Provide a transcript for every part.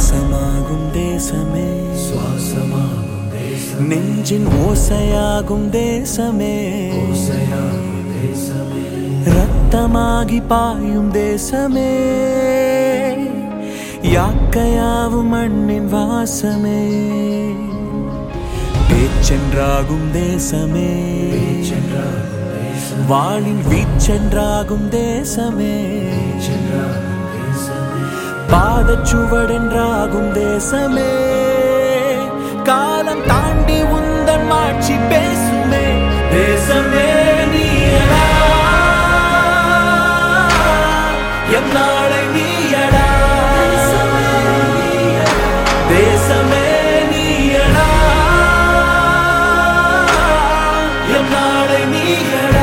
சுவாசமாகும் தேசமே சுவாசமாகும் தேசம் நெஞ்சின் ஓசையாகும் தேசமே ஓசையாகும் தேசமே ரத்தமாகி பாயும் தேசமே யாக்கையாவும் மண்ணின் வாசமே பேச்சென்றாகும் தேசமே சென்றாகும் தேசம் வாளின் வீச்சென்றாகும் தேசமே சென்றாகும் தேசமே பாதச்சுவடென்றாகும் தேசமே காலம் தாண்டி உந்தன் மாட்சி பேசுமே தேசமே நீயடா எம் நாளை நீயடா தேசமே நீயடா எம் நாளை நீயடா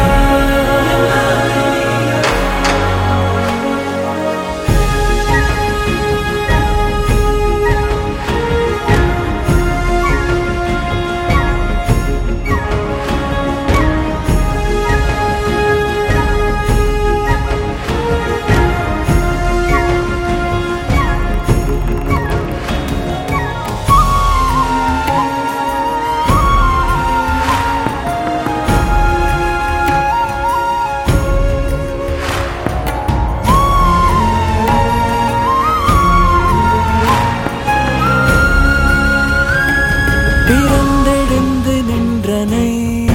பிறந்தெழுந்து நின்றனை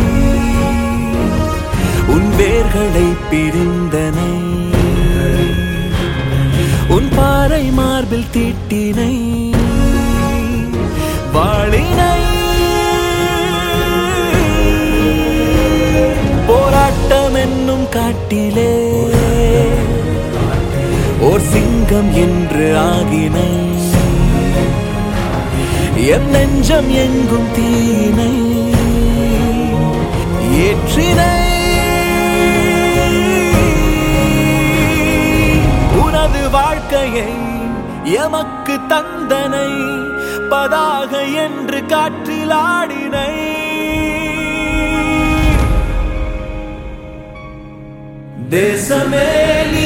உன் வேர்களை பிரிந்தனை உன் பாறை மார்பில் தீட்டினை வாழினை போராட்டம் என்னும் காட்டிலே ஓர் சிங்கம் என்று ஆகினை என் நெஞ்சம் எங்கும் தீனை ஏற்றினை உனது வாழ்க்கையை எமக்கு தந்தனை பதாக என்று காற்றில் ஆடினை தேசமே நீ